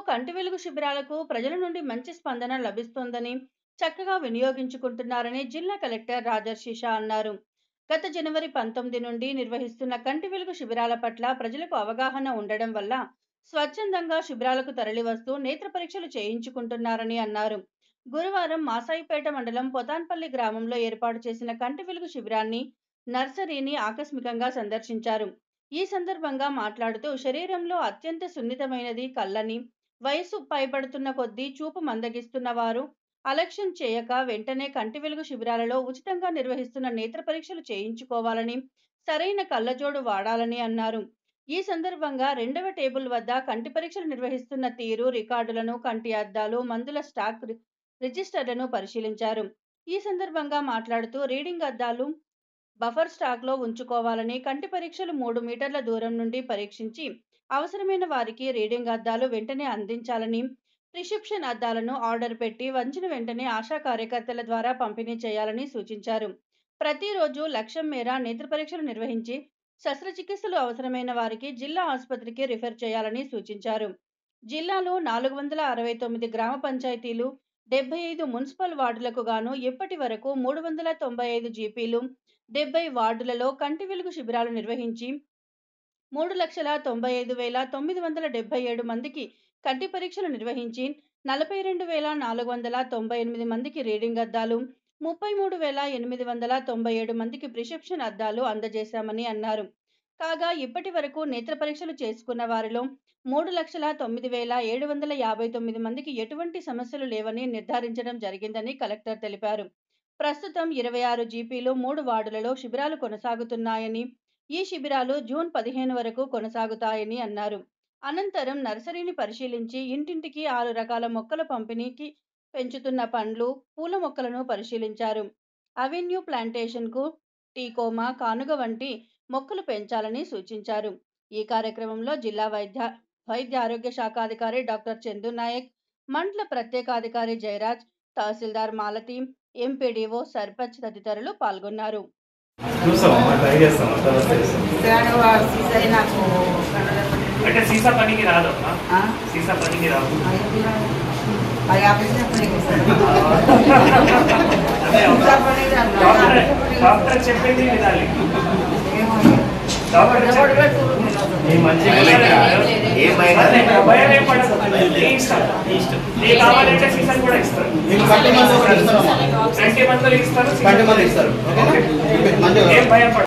కంటి వెలుగు శిబిరాలకు ప్రజల నుండి మంచి స్పందన లభిస్తోందని చక్కగా వినియోగించుకుంటున్నారని జిల్లా కలెక్టర్ రాజర్షి షా అన్నారు గత జనవరి పంతొమ్మిది నుండి నిర్వహిస్తున్న కంటి వెలుగు శిబిరాల పట్ల ప్రజలకు అవగాహన ఉండడం వల్ల స్వచ్ఛందంగా శిబిరాలకు తరలివస్తూ నేత్ర పరీక్షలు చేయించుకుంటున్నారని అన్నారు గురువారం మాసాయిపేట మండలం పొతాన్పల్లి గ్రామంలో ఏర్పాటు చేసిన కంటి వెలుగు శిబిరాన్ని నర్సరీని ఆకస్మికంగా సందర్శించారు ఈ సందర్భంగా మాట్లాడుతూ శరీరంలో అత్యంత సున్నితమైనది కళ్ళని వయసు పైబడుతున్న కొద్దీ చూపు మందగిస్తున్న వారు అలక్ష్యం చేయక వెంటనే కంటి వెలుగు శిబిరాలలో ఉచితంగా నిర్వహిస్తున్న నేత్ర పరీక్షలు చేయించుకోవాలని సరైన కళ్ళజోడు వాడాలని అన్నారు ఈ సందర్భంగా రెండవ టేబుల్ వద్ద కంటి పరీక్షలు నిర్వహిస్తున్న తీరు రికార్డులను కంటి అద్దాలు మందుల స్టాక్ రి- రిజిస్టర్లను పరిశీలించారు ఈ సందర్భంగా మాట్లాడుతూ రీడింగ్ అద్దాలు బఫర్ స్టాక్లో ఉంచుకోవాలని కంటి పరీక్షలు మూడు మీటర్ల దూరం నుండి పరీక్షించి అవసరమైన వారికి రీడింగ్ అద్దాలు వెంటనే అందించాలని ప్రిస్క్రిప్షన్ అద్దాలను ఆర్డర్ పెట్టి వంచిన వెంటనే ఆశా కార్యకర్తల ద్వారా పంపిణీ చేయాలని సూచించారు ప్రతిరోజు లక్ష్యం మేర నేత్ర పరీక్షలు నిర్వహించి శస్త్రచికిత్సలు అవసరమైన వారికి జిల్లా ఆసుపత్రికి రిఫర్ చేయాలని సూచించారు జిల్లాలో నాలుగు వందల అరవై తొమ్మిది గ్రామ పంచాయతీలు డెబ్బై ఐదు మున్సిపల్ వార్డులకు గాను ఇప్పటి వరకు మూడు వందల తొంభై ఐదు జీపీలు డెబ్బై వార్డులలో కంటి వెలుగు శిబిరాలు నిర్వహించి మూడు లక్షల తొంభై ఐదు వేల తొమ్మిది వందల డెబ్బై ఏడు మందికి కంటి పరీక్షలు నిర్వహించి నలభై రెండు వేల నాలుగు వందల తొంభై ఎనిమిది మందికి రీడింగ్ అద్దాలు ముప్పై మూడు వేల ఎనిమిది వందల తొంభై ఏడు మందికి ప్రిస్క్రిప్షన్ అద్దాలు అందజేశామని అన్నారు కాగా ఇప్పటి వరకు నేత్ర పరీక్షలు చేసుకున్న వారిలో మూడు లక్షల తొమ్మిది వేల ఏడు వందల యాభై తొమ్మిది మందికి ఎటువంటి సమస్యలు లేవని నిర్ధారించడం జరిగిందని కలెక్టర్ తెలిపారు ప్రస్తుతం ఇరవై ఆరు జీపీలు మూడు వార్డులలో శిబిరాలు కొనసాగుతున్నాయని ఈ శిబిరాలు జూన్ పదిహేను వరకు కొనసాగుతాయని అన్నారు అనంతరం నర్సరీని పరిశీలించి ఇంటింటికి ఆరు రకాల మొక్కల పంపిణీకి పెంచుతున్న పండ్లు పూల మొక్కలను పరిశీలించారు అవెన్యూ ప్లాంటేషన్కు టీకోమా కానుగ వంటి మొక్కలు పెంచాలని సూచించారు ఈ కార్యక్రమంలో జిల్లా వైద్య వైద్య ఆరోగ్య శాఖాధికారి డాక్టర్ చందు నాయక్ మండల ప్రత్యేకాధికారి జయరాజ్ తహసీల్దార్ మాలతి ఎంపీడీఓ సర్పంచ్ తదితరులు పాల్గొన్నారు చూస్తామమ్మా ట్రై చేస్తాం తర్వాత చేస్తాం దాని సీసీ నాకు కన్నడ అంటే సీసా పనికి రాదమ్మా ఆ? సీసా పనికి రాదు అది ఆపరేషన్ పనికి వస్తాడు అదే అమ్మా. సీసా పనికి రాదు. డాక్టర్ ఆపరేషన్ పనికి డాక్టర్ చెప్పింది వినాలి ఏమో. డాక్టర్ ఎవడు చెప్పింది. పెడుతుర్రు మీరు అసలు? నీ మంచిగా భయం లేదు. ఏం భయం అదే, లేదు. భయం ఏం పడదు. నీ ఇష్టం. నీకు కావాలంటే సీసా కూడా ఇస్తారు మీకు కంటి మందు కూడా ఇస్తారమ్మా కంటి మందులు ఇస్తారు సీసా కంటి మందు ఇస్తారు ఓకేనా ఓకే. మంచిగా ఏం భయం పడదు.